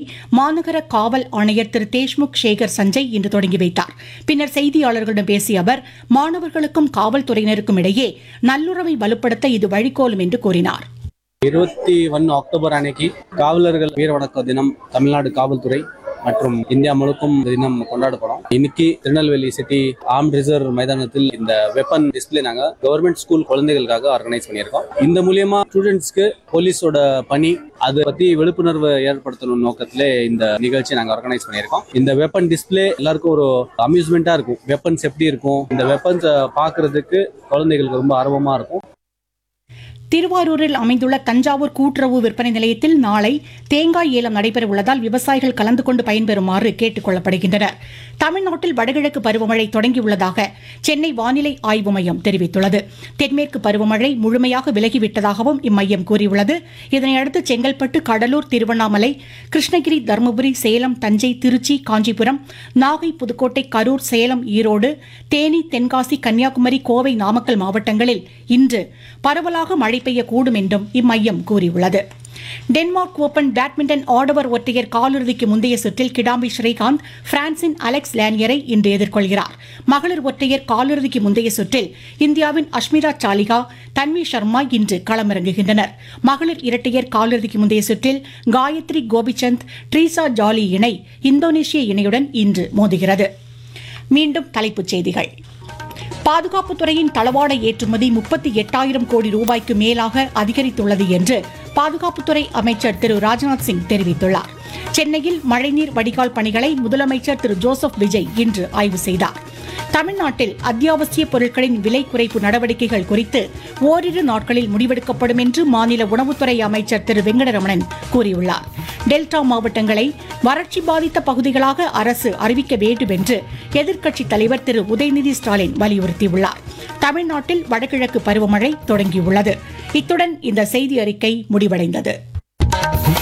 மாநகர காவல் ஆணையர் திரு தேஷ்முக் சேகர் சஞ்சய் இன்று தொடங்கி வைத்தார் பின்னர் செய்தியாளர்களிடம் பேசிய அவர் மாணவர்களுக்கும் காவல்துறையினருக்கும் இடையே நல்லுறவை வலுப்படுத்த இது வழிகோலும் என்று கூறினார் இருபத்தி ஒன்று அக்டோபர் அன்னைக்கு காவலர்கள் வீர வணக்க தினம் தமிழ்நாடு காவல்துறை மற்றும் இந்தியா முழுக்கும் இந்த தினம் கொண்டாடப்படும் இன்னைக்கு திருநெல்வேலி சிட்டி ஆர்ம் ரிசர்வ் மைதானத்தில் இந்த வெப்பன் டிஸ்பிளே நாங்க கவர்மெண்ட் ஸ்கூல் குழந்தைகளுக்காக ஆர்கனைஸ் பண்ணியிருக்கோம் இந்த மூலியமா ஸ்டூடெண்ட்ஸ்க்கு போலீஸோட பணி அதை பத்தி விழிப்புணர்வு ஏற்படுத்தணும் நோக்கத்திலே இந்த நிகழ்ச்சி நாங்க ஆர்கனைஸ் பண்ணியிருக்கோம் இந்த வெப்பன் டிஸ்பிளே எல்லாருக்கும் ஒரு அம்யூஸ்மெண்டா இருக்கும் வெப்பன்ஸ் எப்படி இருக்கும் இந்த வெப்பன்ஸ் பாக்குறதுக்கு குழந்தைகளுக்கு ரொம்ப ஆர்வமா இருக்கும் திருவாரூரில் அமைந்துள்ள தஞ்சாவூர் கூட்டுறவு விற்பனை நிலையத்தில் நாளை தேங்காய் ஏலம் நடைபெற உள்ளதால் விவசாயிகள் கலந்து கொண்டு பயன்பெறுமாறு கேட்டுக் கொள்ளப்படுகின்றனர் தமிழ்நாட்டில் வடகிழக்கு பருவமழை தொடங்கியுள்ளதாக சென்னை வானிலை ஆய்வு மையம் தெரிவித்துள்ளது தென்மேற்கு பருவமழை முழுமையாக விலகிவிட்டதாகவும் இம்மையம் கூறியுள்ளது இதனையடுத்து செங்கல்பட்டு கடலூர் திருவண்ணாமலை கிருஷ்ணகிரி தருமபுரி சேலம் தஞ்சை திருச்சி காஞ்சிபுரம் நாகை புதுக்கோட்டை கரூர் சேலம் ஈரோடு தேனி தென்காசி கன்னியாகுமரி கோவை நாமக்கல் மாவட்டங்களில் இன்று பரவலாக மழை பெய்யக்கூடும் என்றும் இம்மையம் கூறியுள்ளது டென்மார்க் ஓபன் பேட்மிண்டன் ஆடவர் ஒற்றையர் காலிறுதிக்கு முந்தைய சுற்றில் கிடாம்பி ஸ்ரீகாந்த் பிரான்சின் அலெக்ஸ் லேனியரை இன்று எதிர்கொள்கிறார் மகளிர் ஒற்றையர் காலிறுதிக்கு முந்தைய சுற்றில் இந்தியாவின் அஷ்மிரா சாலிகா தன்வி சர்மா இன்று களமிறங்குகின்றனர் மகளிர் இரட்டையர் காலிறுதிக்கு முந்தைய சுற்றில் காயத்ரி கோபிச்சந்த் ட்ரீசா ஜாலி இணை இந்தோனேஷிய இணையுடன் இன்று மோதுகிறது மீண்டும் தலைப்புச் செய்திகள் பாதுகாப்புத்துறையின் தளவாட ஏற்றுமதி முப்பத்தி எட்டாயிரம் கோடி ரூபாய்க்கு மேலாக அதிகரித்துள்ளது என்று பாதுகாப்புத்துறை அமைச்சர் திரு ராஜ்நாத் சிங் தெரிவித்துள்ளார் சென்னையில் மழைநீர் வடிகால் பணிகளை முதலமைச்சர் திரு ஜோசப் விஜய் இன்று ஆய்வு செய்தார் தமிழ்நாட்டில் அத்தியாவசிய பொருட்களின் விலை குறைப்பு நடவடிக்கைகள் குறித்து ஓரிரு நாட்களில் முடிவெடுக்கப்படும் என்று மாநில உணவுத்துறை அமைச்சர் திரு வெங்கடரமணன் கூறியுள்ளார் டெல்டா மாவட்டங்களை வறட்சி பாதித்த பகுதிகளாக அரசு அறிவிக்க வேண்டும் என்று எதிர்க்கட்சித் தலைவர் திரு உதயநிதி ஸ்டாலின் வலியுறுத்தியுள்ளார் தமிழ்நாட்டில் வடகிழக்கு பருவமழை தொடங்கியுள்ளது இத்துடன் இந்த செய்தி அறிக்கை முடிவடைந்தது